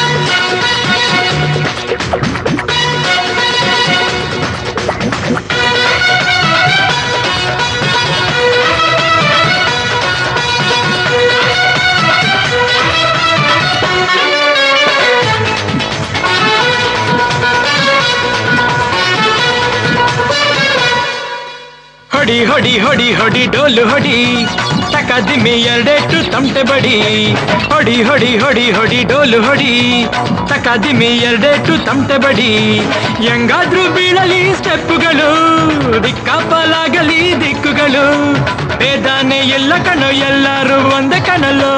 ಹೊಡಿ ಹೊಡಿ ಹೊಡಿ ಹೊಡಿ ಡೋಲು ಹೊಡಿ ತಕದಿಮಿ ಎರಡೆಟ್ಟು ತಮಟೆ ಬಡಿ ಹೊಡಿ ಹೊಡಿ ಹೊಡಿ ಹೊಡಿ ಡೋಲು ಹೊಡಿ ತಕದಿಮಿ ಎರಡೆಟ್ಟು ತಮಟೆ ಬಡಿ ಹೆಂಗಾದ್ರೂ ಬೀಳಲಿ ಸ್ಟೆಪ್ಪುಗಳು ದಿಕ್ಕಾಪಲಾಗಲಿ ದಿಕ್ಕುಗಳು ಬೇದಾನೆ ಎಲ್ಲ ಕಣೋ ಎಲ್ಲರೂ ಒಂದೇ ಕಣಲು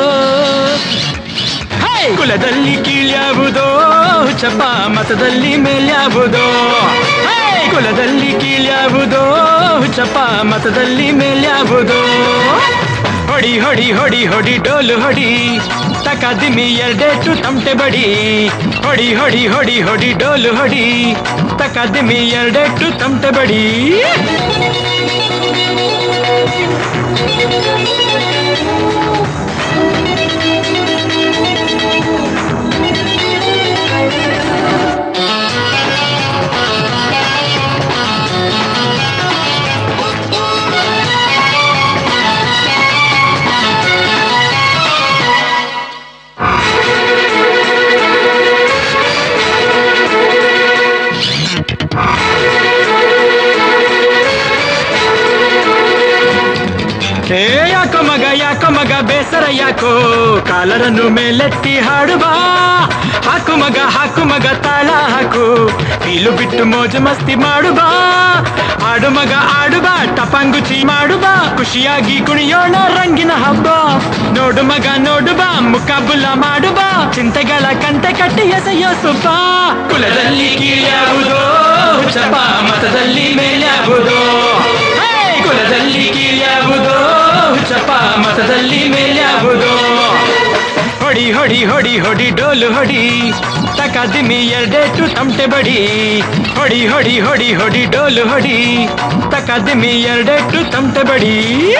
ಹೇ! ಕುಲದಲ್ಲಿ ಕೀಳ್ಯಾವುದೋ ಚಪ ಮತದಲ್ಲಿ ಮೇಲ್ಯಾವುದೋ ಹೇ! ಕುಲದಲ್ಲಿ ಕೀಳ್ಯಾವುದೋ ಚಪ ಮತದಲ್ಲಿ ಮೇಲ್ಯಾವುದೋ ಹೊಡಿ ಹೊಡಿ ಹೊಡಿ ಹೊಡಿ ಡೋಲು ಹೊಡಿ ತಕದಿಮಿ ಎರಡೆಟ್ಟು ತಮಟೆ ಬಡಿ ಹೊಡಿ ಹೊಡಿ ಹೊಡಿ ಹೊಡಿ ಡೋಲು ಹೊಡಿ ತಕದಿಮಿ ಎರಡೆಟ್ಟು ತಮಟೆ ಬಡಿ ಏ ಯಾಕೋ ಮಗ ಯಾಕೋ ಮಗ ಬೇಸರ ಯಾಕೋ ಕಾಲರನ್ನು ಮೇಲೆತ್ತಿ ಹಾಡುವ ಹಾಕು ಮಗ ಹಾಕು ಮಗ ತಾಳ ಹಾಕು ಕೀಲು ಬಿಟ್ಟು ಮೋಜು ಮಸ್ತಿ ಮಾಡುವ ಆಡು ಮಗ ಆಡುವ ಟಪಾಂಗುಚಿ ಮಾಡುವ ಖುಷಿಯಾಗಿ ಕುಣಿಯೋಣ ರಂಗಿನ ಹಬ್ಬ ನೋಡು ಮಗ ನೋಡುವ ಮುಖಬುಲ್ಲ ಮಾಡುವ ಚಿಂತೆಗಳ ಕಂತೆ ಕಟ್ಟಿ ಎಸೆಯೋ ಸುಬ್ಬ ಕುಲದಲ್ಲಿ ಕೀಳ್ಯಾವುದೋ ಚಪ ಮತದಲ್ಲಿ ಮೇಲ್ಯಾವುದೋ ಹೇ! ಕುಲದಲ್ಲಿ ಕೀಳ್ಯಾವುದೋ ಚಪ ಮತದಲ್ಲಿ ಮೇಲ್ಯಾವುದೋ ಹೊಡಿ ಹೊಡಿ ಹೊಡಿ ಹೊಡಿ ಡೋಲು ಹೊಡಿ ತಕದಿಮಿ ಎರಡೆಟ್ಟು ತಮಟೆ ಬಡಿ ಹೊಡಿ ಹೊಡಿ ಹೊಡಿ ಹೊಡಿ ಡೋಲು ಹೊಡಿ ತಕದಿಮಿ ಎರಡೆಟ್ಟು ತಮಟೆ ಬಡಿ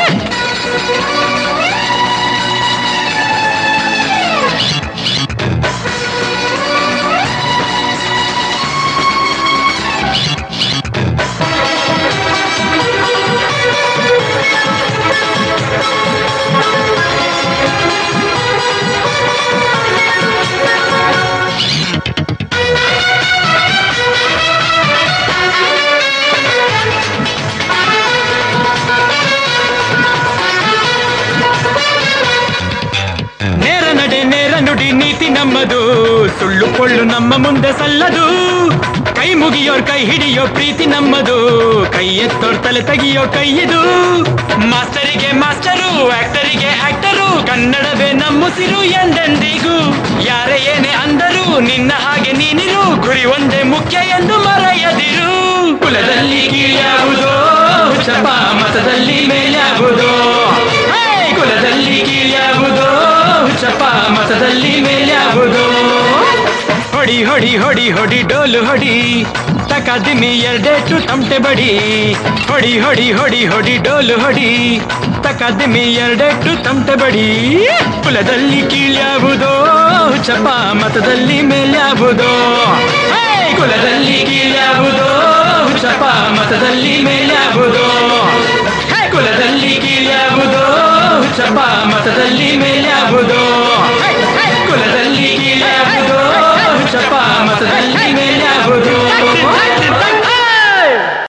ನೇರ ನಡೆ ನೇರ ನುಡಿ ನೀತಿ ನಮ್ಮದು ಸುಳ್ಳು ಕೊಳ್ಳು ನಮ್ಮ ಮುಂದೆ ಸಲ್ಲದು ಕೈ ಮುಗಿಯೋರ್ ಕೈ ಹಿಡಿಯೋ ಪ್ರೀತಿ ನಮ್ಮದು ಕೈ ಎತ್ತೋರ್ ತಲೆ ತೆಗಿಯೋ ಕೈ ಇದು ಮಾಸ್ಟರಿಗೆ ಮಾಸ್ಟರು ಆಕ್ಟರಿಗೆ ಆಕ್ಟರು ಕನ್ನಡವೇ ನಮ್ಮುಸಿರು ಎಂದೆಂದಿಗೂ ಯಾರೇ ಏನೇ ಅಂದರು ನಿನ್ನ ಹಾಗೆ ನೀನಿರು ಗುರಿ ಒಂದೇ ಮುಖ್ಯ ಎಂದು ಮರೆಯದಿರು ಕುಲದಲ್ಲಿ ಕೀಳ್ಯಾವುದೋ ಚಪ ಮತದಲ್ಲಿ ಮೇಲ್ಯಾವುದೋ ಹೇ! ಕುಲದಲ್ಲಿ ಕೀಳ್ಯಾವುದೋ ಚಪ ಮತದಲ್ಲಿ ಮೇಲ್ಯಾವುದೋ ಹೊಡಿ ಹೊಡಿ ಹೊಡಿ ಹೊಡಿ ಡೋಲು ಹೊಡಿ ತಕದಿಮಿ ಎರಡೆಟ್ಟು ತಮಟೆ ಬಡಿ ಹೊಡಿ ಹೊಡಿ ಹೊಡಿ ಹೊಡಿ ಡೋಲು ಹೊಡಿ ತಕದಿಮಿ ಎರಡೆಟ್ಟು ತಮಟೆ ಬಡಿ ಕುಲದಲ್ಲಿ ಕೀಳ್ಯಾವುದೋ ಚಪ ಮತದಲ್ಲಿ ಮೇಲ್ಯಾವುದೋ ಹೇ! ಕುಲದಲ್ಲಿ ಕೀಳ್ಯಾವುದೋ ಚಪ ಮತದಲ್ಲಿ ಮೇಲ್ಯಾವುದೋ ಹೇ! ಕುಲದಲ್ಲಿ ಕೀಳ್ಯಾವುದೋ ಚಪ ಮತದಲ್ಲಿ ಮೇಲ್ಯಾವುದೋ ಹೇ!